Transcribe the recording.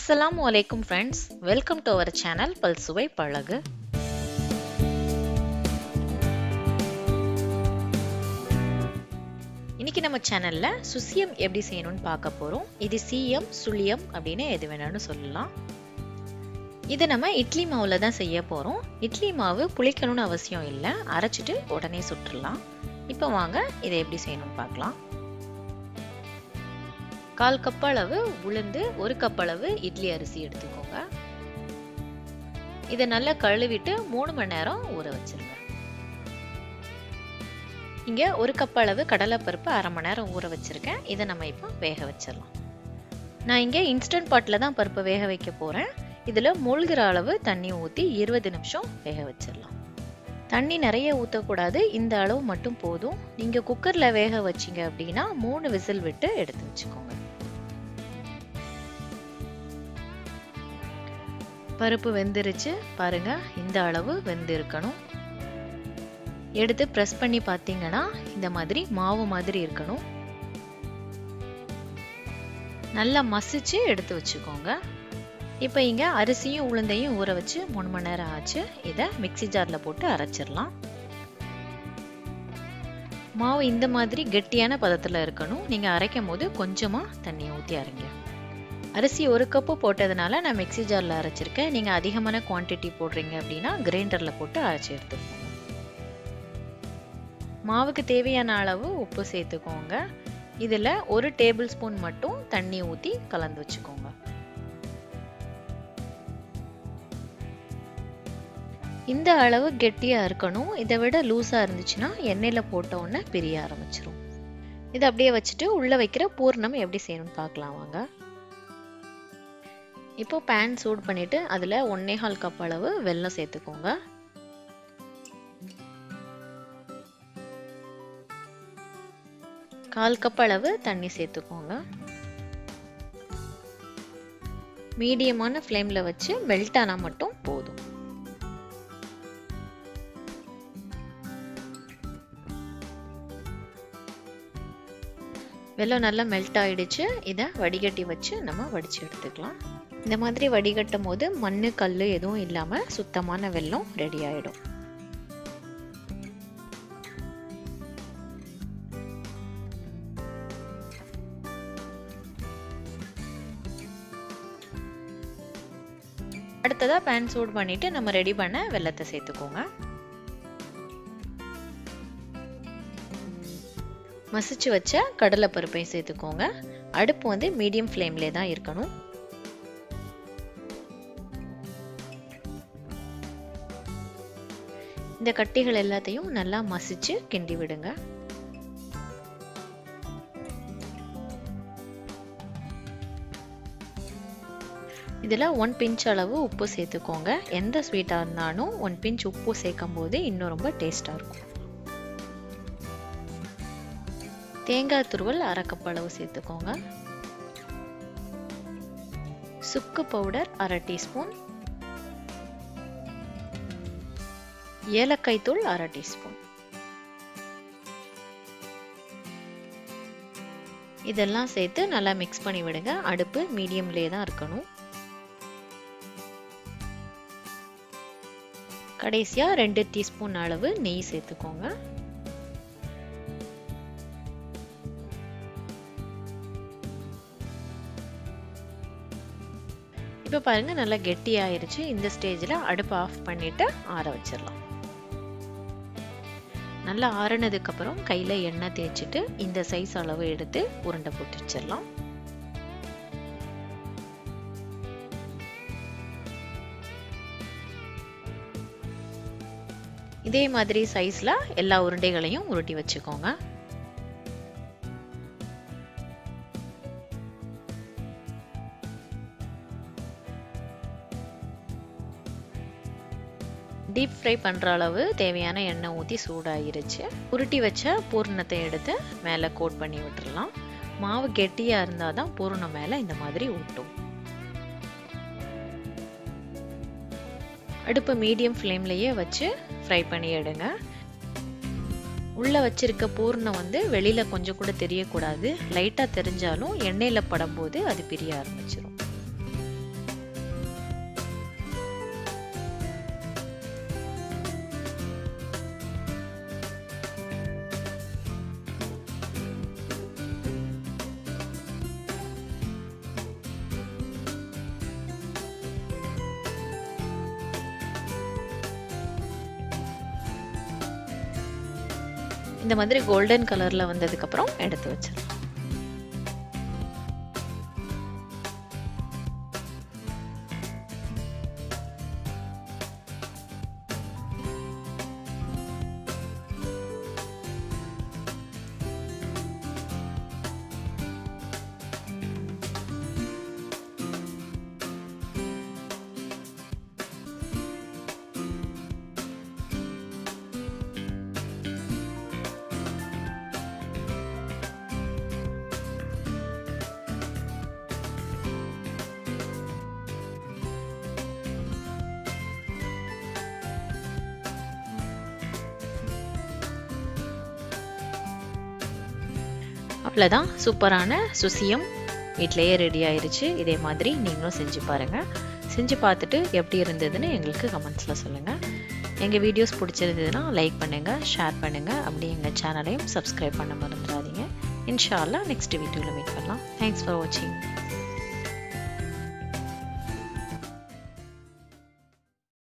அஸ்ஸலாமு அலைக்கும் friends welcome to our channel Palsuvai Pazhagu இன்னைக்கு நம்ம சேனல்ல சுசியம் எப்படி செய்யணும்னு பார்க்க போறோம் இது சிஎம் சுழியம் அப்படின்னு எது வேணும்னு சொல்லலாம் இது நம்ம இட்லி மாவுல தான் செய்ய போறோம் இட்லி மாவு புளிக்கணும்னு அவசியம் இல்லை அரைச்சிட்டு உடனே சுட்டுடலாம் இப்போ வாங்க இதை எப்படி செய்யணும்னு பார்க்கலாம் கால் கப் அளவு உளுந்து ஒரு கப் அளவு இட்லி அரிசி எடுத்துக்கோங்க இதை நல்லா கழுவிட்டு மூணு மணி நேரம் ஊற வச்சிருங்க இங்க ஒரு கப் அளவு கடலைப்பருப்பு அரை மணி நேரம் ஊற வச்சிருக்கேன் இதை நம்ம இப்போ வேக வச்சிடலாம் நான் இங்க இன்ஸ்டன்ட் பாட்டில் தான் பருப்பு வேக வைக்க போறேன் இதுல மூழ்கிற அளவு தண்ணி ஊற்றி இருபது நிமிஷம் வேக வச்சிடலாம் தண்ணி நிறைய ஊற்றக்கூடாது இந்த அளவு மட்டும் போதும் நீங்கள் குக்கரில் வேக வச்சிங்க அப்படின்னா மூணு விசில் விட்டு எடுத்து வச்சுக்கோங்க பருப்பு வெந்துருச்சு பாருங்க இந்த அளவு வெந்து இருக்கணும் எடுத்து ப்ரெஸ் பண்ணி பார்த்தீங்கன்னா இந்த மாதிரி மாவு மாதிரி இருக்கணும் நல்லா மசிச்சு எடுத்து வச்சுக்கோங்க இப்போ இங்கே அரிசியும் உளுந்தையும் ஊற வச்சு மூணு மணி நேரம் ஆச்சு இதை மிக்சி ஜாரில் போட்டு அரைச்சிடலாம் மாவு இந்த மாதிரி கெட்டியான பதத்தில் இருக்கணும் நீங்கள் அரைக்கும் போது கொஞ்சமாக தண்ணி ஊற்றி அரைங்க அரிசி ஒரு கப்பு போட்டதுனால நான் மிக்சி ஜாரில் அரைச்சிருக்கேன் நீங்கள் அதிகமான குவான்டிட்டி போடுறீங்க அப்படின்னா கிரைண்டரில் போட்டு அரைச்சி எடுத்துக்கோங்க மாவுக்கு தேவையான அளவு உப்பு சேர்த்துக்கோங்க இதில் ஒரு டேபிள் ஸ்பூன் மட்டும் தண்ணி ஊற்றி கலந்து வச்சுக்கோங்க இந்த அளவு கெட்டியாக இருக்கணும் இதை விட லூஸாக இருந்துச்சுன்னா எண்ணெயில் போட்ட உடனே பிரிய ஆரம்பிச்சிரும் இதை அப்படியே வச்சுட்டு உள்ளே வைக்கிற பூர்ணம் எப்படி செய்யணும்னு பார்க்கலாம் வாங்க இப்போ பேன் சூடு பண்ணிட்டு அதில் ஒன்னே கால் கப் அளவு வெல்லம் சேர்த்துக்கோங்க கால் கப் அளவு தண்ணி சேர்த்துக்கோங்க மீடியமான ஃப்ளேமில் வச்சு மெல்ட் ஆனால் மட்டும் போதும் வெள்ளம் நல்லா மெல்ட் ஆயிடுச்சு இதை வடிகட்டி வச்சு நம்ம வடிச்சு எடுத்துக்கலாம் இந்த மாதிரி வடிகட்டும் போது மண் கல் எதுவும் இல்லாமல் சுத்தமான வெள்ளம் ரெடி ஆயிடும் அடுத்ததாக பேன் சூடு பண்ணிட்டு நம்ம ரெடி பண்ண வெள்ளத்தை சேர்த்துக்கோங்க மசிச்சு வச்ச கடலை பருப்பையும் சேர்த்துக்கோங்க அடுப்பு வந்து மீடியம் ஃப்ளேம்லே தான் இருக்கணும் இந்த கட்டிகள் எல்லாத்தையும் நல்லா மசிச்சு கிண்டி விடுங்க இதில் ஒன் பிஞ்ச் அளவு உப்பு சேர்த்துக்கோங்க எந்த ஸ்வீட்டாக இருந்தாலும் ஒன் பிஞ்ச் உப்பு சேர்க்கும் போது இன்னும் ரொம்ப டேஸ்டாக இருக்கும் தேங்காய் துருவல் அரை கப் அளவு சேர்த்துக்கோங்க சுக்கு பவுடர் அரை டீஸ்பூன் ஏலக்காய் தூள் அரை டீஸ்பூன் இதெல்லாம் சேர்த்து நல்லா மிக்ஸ் பண்ணி விடுங்க அடுப்பு மீடியம்லேயே தான் இருக்கணும் கடைசியாக ரெண்டு டீஸ்பூன் அளவு நெய் சேர்த்துக்கோங்க இப்போ பாருங்க நல்லா கெட்டி ஆயிருச்சு இந்த ஸ்டேஜில் அடுப்பை ஆஃப் பண்ணிட்டு ஆற வச்சிடலாம் நல்லா ஆறுனதுக்கு அப்புறம் கையில் எண்ணெய் தேய்ச்சிட்டு இந்த சைஸ் அளவு எடுத்து உருண்டை போட்டு வச்சிடலாம் இதே மாதிரி சைஸில் எல்லா உருண்டைகளையும் உருட்டி வச்சுக்கோங்க டீப் ஃப்ரை பண்ணுற அளவு தேவையான எண்ணெய் ஊற்றி சூடாகிருச்சு உருட்டி வச்ச பூர்ணத்தை எடுத்து மேலே கோட் பண்ணி விட்டுறலாம் மாவு கெட்டியாக இருந்தால் தான் பூர்ணம் மேலே இந்த மாதிரி ஊட்டும் அடுப்பு மீடியம் ஃப்ளேம்லேயே வச்சு ஃப்ரை பண்ணி எடுங்க உள்ளே வச்சிருக்க பூர்ணம் வந்து வெளியில் கொஞ்சம் கூட தெரியக்கூடாது லைட்டாக தெரிஞ்சாலும் எண்ணெயில் படும்போது அது பிரிய ஆரம்பிச்சிடும் இந்த மாதிரி கோல்டன் கலரில் வந்ததுக்கப்புறம் எடுத்து வச்சிடலாம் அவ்வளோதான் சூப்பரான சுசியம் வீட்டிலேயே ரெடி ஆயிருச்சு இதே மாதிரி நீங்களும் செஞ்சு பாருங்கள் செஞ்சு பார்த்துட்டு எப்படி இருந்ததுன்னு எங்களுக்கு கமெண்ட்ஸில் சொல்லுங்கள் எங்கள் வீடியோஸ் பிடிச்சிருந்ததுன்னா லைக் பண்ணுங்கள் ஷேர் பண்ணுங்கள் அப்படி எங்கள் சேனலையும் சப்ஸ்கிரைப் பண்ண மறந்துடாதீங்க இன்ஷால்லா நெக்ஸ்ட் வீடியோவில் மீட் பண்ணலாம் தேங்க்ஸ் ஃபார் வாட்சிங்